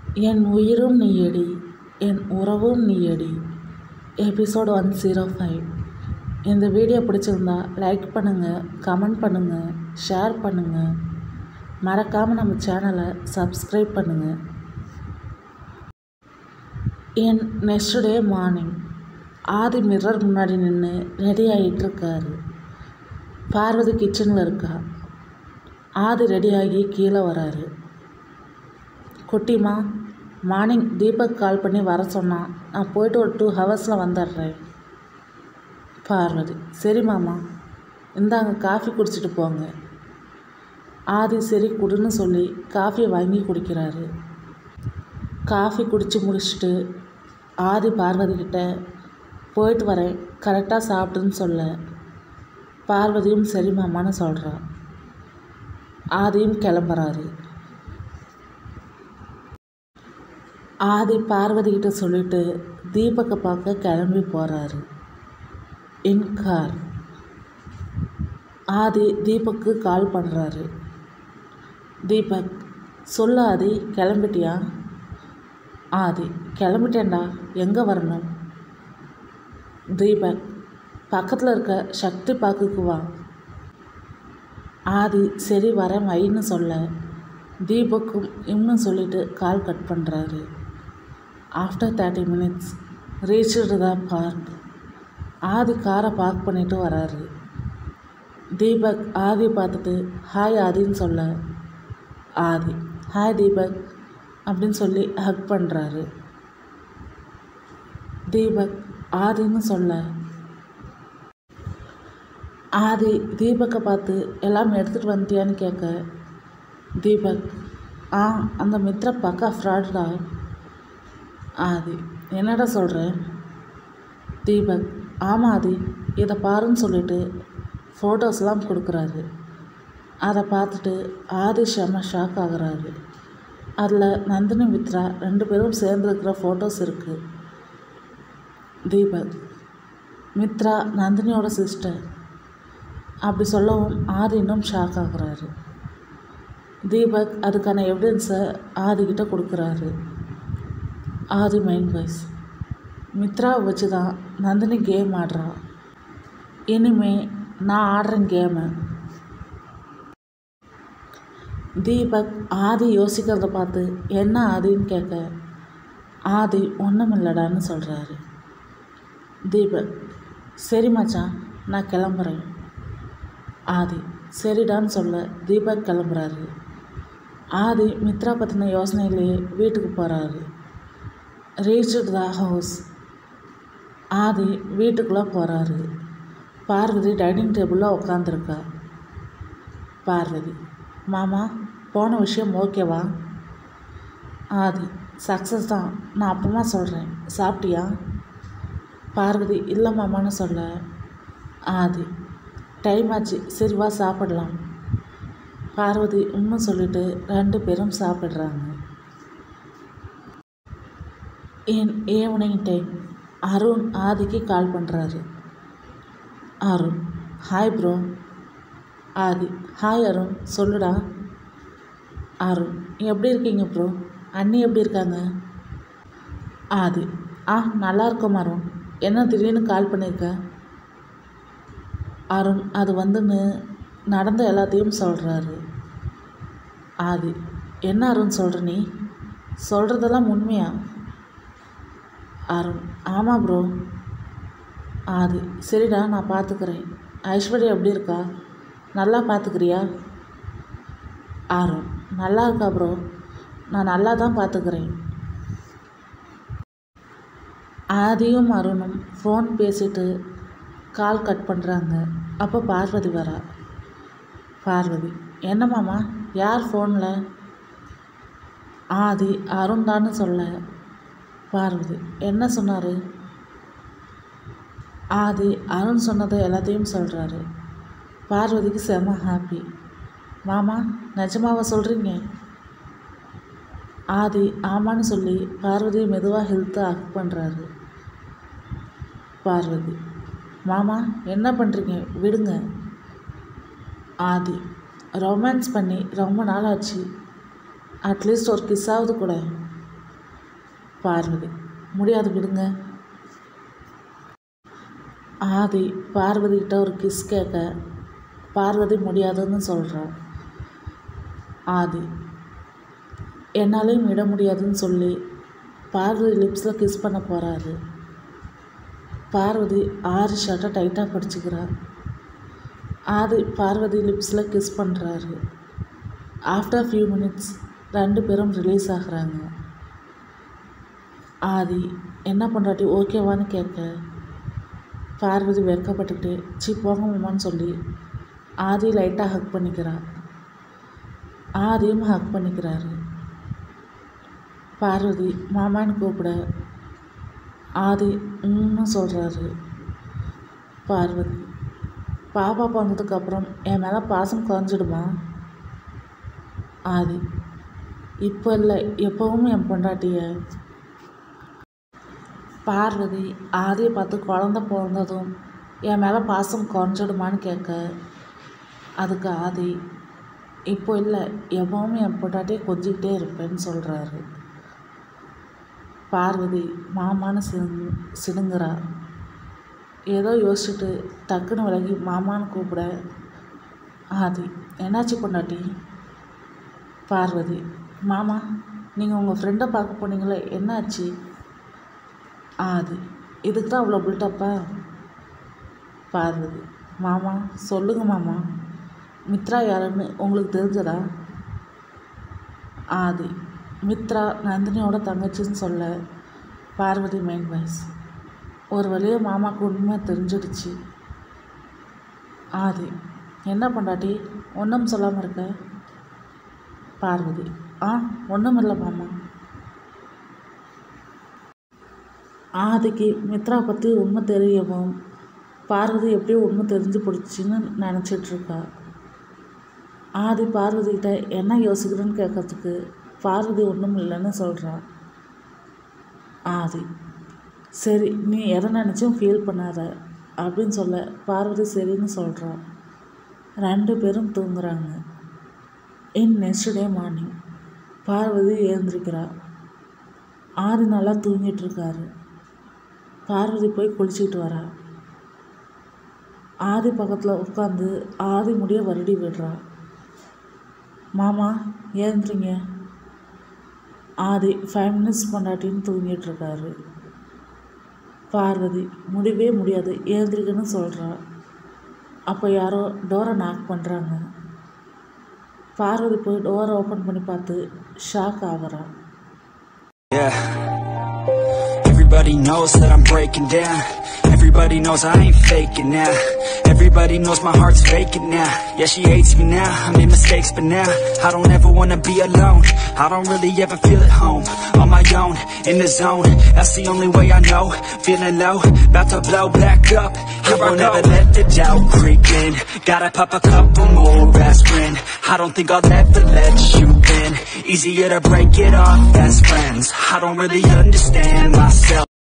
என் உயிரும் நீயடி என் உறவும் நீயடி எபிசோட் ஒன் ஜீரோ ஃபைவ் இந்த வீடியோ பிடிச்சிருந்தா லைக் பண்ணுங்கள் கமெண்ட் பண்ணுங்கள் ஷேர் பண்ணுங்கள் மறக்காமல் நம்ம சேனலை சப்ஸ்கிரைப் பண்ணுங்கள் என் next day morning Aadhi mirror முன்னாடி நின்று ரெடி ஆகிட்டு இருக்காரு பார்வதி கிச்சனில் இருக்கா ஆதி ரெடியாகி கீழே வராரு குட்டிமா மார்னிங் தீபக் கால் பண்ணி வர சொன்னான் நான் போயிட்டு ஒரு டூ ஹவர்ஸில் வந்துடுறேன் பார்வதி சரி மாமா இந்தாங்க காஃபி குடிச்சிட்டு போங்க ஆதி சரி குடுன்னு சொல்லி காஃபி வாங்கி குடிக்கிறாரு காஃபி குடித்து முடிச்சுட்டு ஆதி பார்வதி கிட்ட போயிட்டு வரேன் கரெக்டாக சாப்பிடுன்னு சொல்ல பார்வதியும் சரி மாமான்னு சொல்கிறா ஆதியும் கிளம்புறாரு ஆதி பார்வதி கிட்ட சொல்லிட்டு தீபக்கை பார்க்க கிளம்பி போகிறாரு இன் கார் ஆதி தீபக்கு கால் பண்ணுறாரு தீபக் சொல்லு ஆதி கிளம்பிட்டியா ஆதி கிளம்பிட்டேன்டா எங்கே வரணும் தீபக் பக்கத்தில் இருக்க சக்தி பார்க்குக்கு வா ஆதி சரி வரேன் வைன்னு சொல்ல தீபக்கும் இன்னும் சொல்லிட்டு கால் கட் பண்ணுறாரு after thirty minutes reach the park Aadhi காரை பார்க் பண்ணிட்டு வராரு தீபக் ஆதி பார்த்துட்டு ஹாய் ஆதின்னு சொல்ல ஆதி ஹாய் தீபக் அப்படின்னு சொல்லி ஹக் பண்ணுறாரு தீபக் ஆதின்னு சொல்ல ஆதி தீபக்கை பார்த்து எல்லாம் எடுத்துகிட்டு வந்துட்டியான்னு கேட்க தீபக் ஆ அந்த மித்ரா பக்கா ஃப்ராடுடா ஆதி என்னடா சொல்கிற தீபக் ஆமாம் ஆதி இதை பாருன்னு சொல்லிட்டு ஃபோட்டோஸ்லாம் கொடுக்குறாரு அதை பார்த்துட்டு ஆதி செம்ம ஷாக் ஆகுறாரு அதில் நந்தினி மித்ரா ரெண்டு பேரும் சேர்ந்துருக்கிற ஃபோட்டோஸ் இருக்குது தீபக் மித்ரா நந்தினியோட சிஸ்டர் அப்படி சொல்லவும் ஆதி இன்னும் ஷாக் ஆகுறாரு தீபக் அதுக்கான எவிடன்ஸை ஆதிக்கிட்ட கொடுக்குறாரு ஆதி மைண்ட் வாய்ஸ் மித்ராவை வச்சு தான் நந்தினி கேம் ஆடுறான் இனிமே நான் ஆடுறேன் கேமை தீபக் ஆதி யோசிக்கிறத பார்த்து என்ன ஆதின்னு கேட்க ஆதி ஒன்றும் இல்லடான்னு சொல்கிறாரு தீபக் சரி மச்சான் நான் கிளம்புறேன் ஆதி சரிடான்னு சொல்ல தீபக் கிளம்புறாரு ஆதி மித்ரா பற்றின யோசனையிலேயே வீட்டுக்கு போகிறாரு ரீச்சு த ஹவுஸ் ஆதி வீட்டுக்குள்ளே போகிறாரு பார்வதி டைனிங் டேபிளில் உட்காந்துருக்கா பார்வதி மாமா போன விஷயம் ஓகேவா ஆதி சக்ஸஸ் தான் நான் அப்புறமா சொல்கிறேன் சாப்பிட்டியா பார்வதி இல்லை மாமான்னு சொல்ல ஆதி டைம் ஆச்சு சரி வா சாப்பிடலாம் பார்வதி உண்மை சொல்லிட்டு ரெண்டு பேரும் சாப்பிட்றாங்க என் ஈவினிங் டைம் அருண் ஆதிக்கு கால் பண்ணுறாரு Arun hi bro Aadhi hi Arun சொல்லுடா அருண் எப்படி இருக்கீங்க ப்ரோ அண்ணி எப்படி இருக்காங்க ஆதி ஆ நல்லா இருக்கோம் அருண் என்ன திடீர்னு கால் பண்ணியிருக்க அருண் அது வந்துன்னு நடந்த எல்லாத்தையும் சொல்கிறாரு ஆதி என்ன அருண் சொல்கிற நீ சொல்கிறதெல்லாம் உண்மையா அருண் ஆமாம் ப்ரோ ஆதி சரிடா நான் பார்த்துக்கிறேன் ஐஸ்வர்யா எப்படி இருக்கா நல்லா பார்த்துக்கிறியா அருண் நல்லா இருக்கா ப்ரோ நான் நல்லா தான் பார்த்துக்கிறேன் ஆதியும் அருணும் ஃபோன் பேசிட்டு கால் கட் பண்ணுறாங்க அப்போ பார்வதி வரா பார்வதி என்ன மாமா யார் ஃபோனில் ஆதி அருண் தான்னு சொல்ல பார்வதி என்ன சொன்னார் ஆதி அருண் சொன்னதை எல்லாத்தையும் சொல்கிறாரு பார்வதிக்கு செம ஹாப்பி மாமா நிஜமாவா சொல்கிறீங்க ஆதி ஆமான்னு சொல்லி பார்வதி மெதுவாக ஹெல்த்தை அக் பண்ணுறாரு பார்வதி மாமா என்ன பண்ணுறீங்க விடுங்க ஆதி ரொமான்ஸ் பண்ணி ரொம்ப நாள் ஆச்சு அட்லீஸ்ட் ஒரு கிஸ்ஸாவது கூட பார்வதி முடியாது விடுங்க ஆதி பார்வதிகிட்ட ஒரு கிஸ் கேட்க பார்வதி முடியாதுன்னு சொல்கிறா ஆதி என்னாலையும் விட முடியாதுன்னு சொல்லி பார்வதி லிப்ஸில் கிஸ் பண்ண போகிறாரு பார்வதி ஆறு ஷர்ட்டை டைட்டாக படிச்சுக்கிறா ஆதி பார்வதி லிப்ஸில் கிஸ் பண்ணுறாரு ஆஃப்டர் ஃபியூ மினிட்ஸ் ரெண்டு பேரும் ரிலீஸ் ஆகுறாங்க ஆதி என்ன பண்ணுறாட்டி ஓகேவான்னு கேட்க பார்வதி வெட்கப்பட்டுக்கிட்டு சி போங்க மாமான்னு சொல்லி ஆதி லைட்டாக ஹக் பண்ணிக்கிறா ஆதியும் ஹக் பண்ணிக்கிறாரு பார்வதி மாமான்னு கூப்பிட ஆதி ம்னு சொல்கிறாரு பார்வதி பாப்பா பிறந்ததுக்கப்புறம் என் மேலே பாசம் குறைஞ்சிடுமா ஆதி இப்போ இல்லை எப்பவும் என் பொண்டாட்டிய பார்வதி ஆதியை பார்த்து குழந்த பிறந்ததும் என் மேலே பாசம் குறைஞ்சிடுமான்னு கேட்க அதுக்கு ஆதி இப்போ இல்லை எப்பவும் என் பொண்டாட்டியை கொஞ்சிக்கிட்டே இருப்பேன்னு சொல்கிறாரு பார்வதி மாமான்னு சினு சினுங்குறா ஏதோ யோசிச்சுட்டு டக்குன்னு விலகி மாமான்னு கூப்பிட ஆதி என்னாச்சு பொண்டாட்டி பார்வதி மாமா நீங்கள் உங்கள் ஃப்ரெண்டை பார்க்க போனீங்களே என்னாச்சு ஆதி இதுக்கு தான் அவ்வளோ பில்டப்பா பார்வதி மாமா சொல்லுங்க மாமா மித்ரா யாருன்னு உங்களுக்கு தெரிஞ்சதா ஆதி மித்ரா நந்தினியோட தங்கச்சின்னு சொல்ல பார்வதி மைண்ட் வாய்ஸ் ஒரு வழியாக மாமாவுக்கு உண்மை தெரிஞ்சிடுச்சு ஆதி என்ன பண்ணாட்டி ஒன்றும் சொல்லாமல் இருக்க பார்வதி ஆ ஒன்றும் இல்லை மாமா ஆதிக்கு மித்ரா பற்றி உண்மை தெரியவும் பார்வதி எப்படியோ உண்மை தெரிஞ்சு போடுச்சுன்னு நினச்சிட்ருக்கா ஆதி பார்வதிகிட்ட என்ன யோசிக்கிறேன்னு கேட்கறதுக்கு பார்வதி ஒன்றும் இல்லைன்னு சொல்கிறா ஆதி சரி நீ எதை நினச்சும் ஃபீல் பண்ணாத அப்படின்னு சொல்ல பார்வதி சரின்னு சொல்கிறா ரெண்டு பேரும் தூங்குறாங்க in next day morning Parvathi எழுந்திருக்கிறா ஆதி நல்லா தூங்கிட்டு இருக்காரு பார்வதி போய் குளிச்சுக்கிட்டு வரா ஆதி பக்கத்தில் உட்காந்து ஆதி முடிய வருடி விடுறா மாமா ஏந்திரிங்க ஆதி ஃபைவ் மினிட்ஸ் பொண்டாட்டின்னு தூங்கிட்டு இருக்காரு பார்வதி முடியவே முடியாது ஏந்திரிக்கன்னு சொல்கிறா அப்போ யாரோ டோரை நாக் பண்ணுறாங்க பார்வதி போய் டோரை ஓப்பன் பண்ணி பார்த்து ஷாக் ஆகுறா Yeah. Everybody knows that I'm breaking down. Everybody knows I ain't faking now. Everybody knows my heart's faking now. Yeah, she hates me now. I made mistakes, but now I don't ever wanna be alone. I don't really ever feel at home. On my own, in the zone. That's the only way I know. Feeling low, about to blow back up. I won't ever let the doubt creep in. Gotta pop a couple more aspirin. I don't think I'll ever let you in. Easier to break it off best friends. I don't really understand myself.